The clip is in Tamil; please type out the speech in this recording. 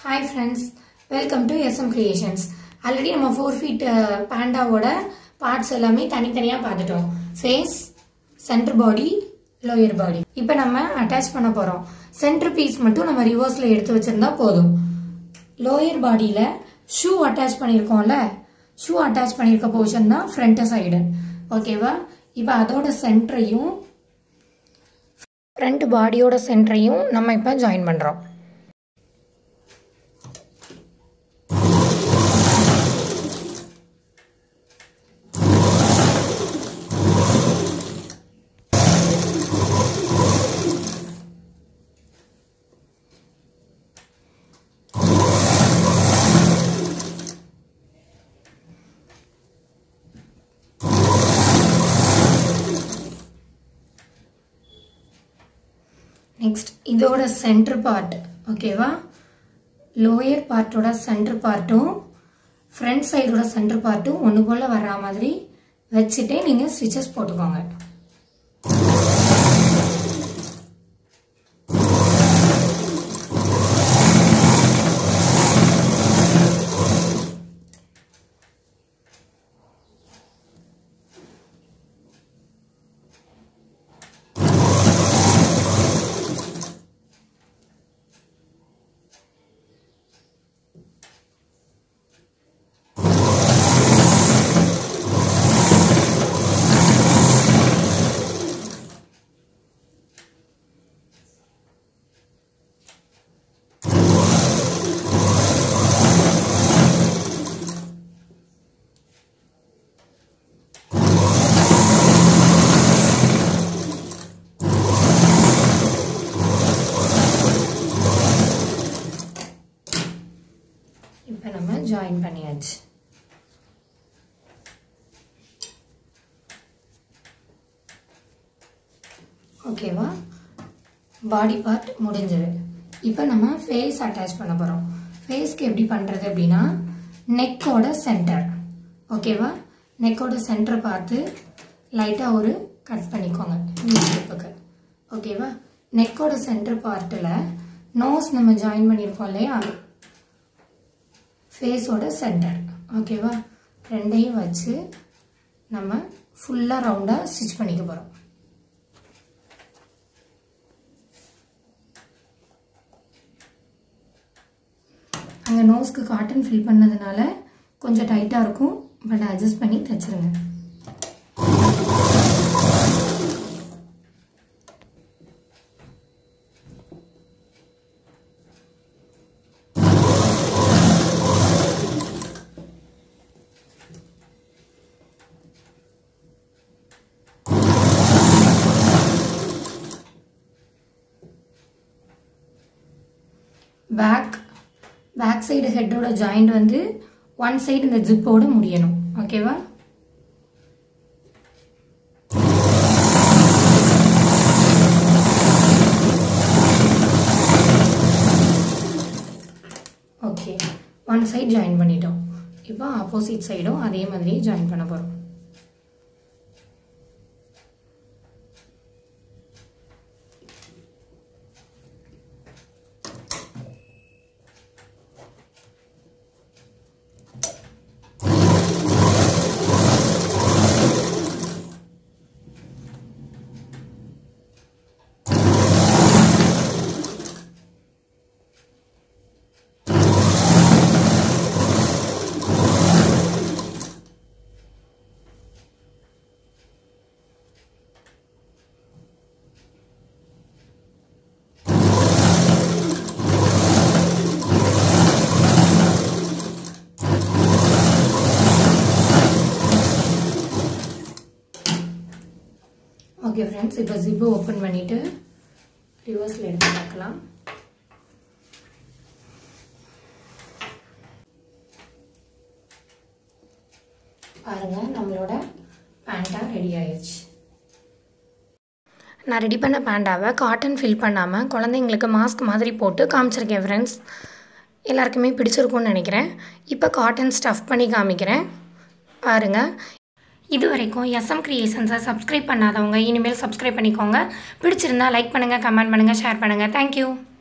hi friends welcome to SM creations already நம்ம ஃபோர் ஃபீட் பேண்டாவோட பார்ட்ஸ் எல்லாமே தனித்தனியாக பார்த்துட்டோம் face centre body lower body இப்போ நம்ம அட்டாச் பண்ண போகிறோம் சென்டர் பீஸ் மட்டும் நம்ம ரிவர்ஸில் எடுத்து வச்சிருந்தா போதும் லோயர் பாடியில் ஷூ அட்டாச் பண்ணியிருக்கோம்ல ஷூ அட்டாச் பண்ணியிருக்க போர்ஷன் தான் ஃப்ரண்ட் சைடு ஓகேவா இப்போ அதோட சென்டரையும் ஃப்ரண்ட் பாடியோட சென்டரையும் நம்ம இப்போ ஜாயின் பண்ணுறோம் நெக்ஸ்ட் இதோட சென்டர் பார்ட் ஓகேவா லோயர் பார்ட்டோட சென்டர் பார்ட்டும் ஃப்ரண்ட் சைடோட சென்டர் பார்ட்டும் ஒன்று போல் வர்ற மாதிரி வச்சுட்டே நீங்கள் ஸ்டிச்சஸ் போட்டுக்கோங்க இப்போ நம்ம ஜாயின் பண்ணியாச்சு ஓகேவா பாடி பார்ட் முடிஞ்சது இப்போ நம்ம ஃபேஸ் அட்டாச் பண்ண போகிறோம் ஃபேஸ்க்கு எப்படி பண்ணுறது அப்படின்னா நெக்கோட சென்டர் ஓகேவா நெக்கோட சென்டர் பார்த்து லைட்டாக ஒரு கட் பண்ணிக்கோங்க ஸ்டெப்புக்கு ஓகேவா நெக்கோட சென்டர் பார்ட்டில் நோஸ் நம்ம ஜாயின் பண்ணியிருக்கோம் இல்லையா ஃபேஸோட சென்டர் ஓகேவா ரெண்டையும் வச்சு நம்ம ஃபுல்லாக ரவுண்டாக ஸ்டிச் பண்ணிக்க போகிறோம் அங்கே நோஸ்க்கு காட்டன் ஃபில் பண்ணதுனால கொஞ்சம் டைட்டாக இருக்கும் பட் அட்ஜஸ்ட் பண்ணி தைச்சிருங்க பேக் பேக் சைடு ஹெட்டோட ஜாயிண்ட் வந்து ஒன் சைடு இந்த ஜிப்போட முடியணும் ஓகேவா ஓகே ஒன் சைடு ஜாயின் பண்ணிட்டோம் இப்போ ஆப்போசிட் சைடும் அதே மாதிரி ஜாயின் பண்ண போகிறோம் ஓகே ஃப்ரெண்ட்ஸ் இப்போ ஜிப்பு ஓப்பன் பண்ணிவிட்டு ரிவர்ஸில் எடுத்து பார்க்கலாம் பாருங்கள் நம்மளோட பேண்டா ரெடி ஆயிடுச்சு நான் ரெடி பண்ண பேண்டாவை காட்டன் ஃபில் பண்ணாமல் குழந்தைங்களுக்கு மாஸ்க் மாதிரி போட்டு காமிச்சிருக்கேன் ஃப்ரெண்ட்ஸ் எல்லாருக்குமே பிடிச்சிருக்கும்னு நினைக்கிறேன் இப்போ காட்டன் ஸ்டஃப் பண்ணி காமிக்கிறேன் பாருங்கள் இது வரைக்கும் எஸ்எம் கிரியேஷன்ஸை சப்ஸ்கிரைப் பண்ணாதவங்க இனிமேல் சப்ஸ்கிரைப் பண்ணிக்கோங்க பிடிச்சிருந்தா லைக் பண்ணுங்கள் கமெண்ட் பண்ணுங்கள் ஷேர் பண்ணுங்கள் தேங்க்யூ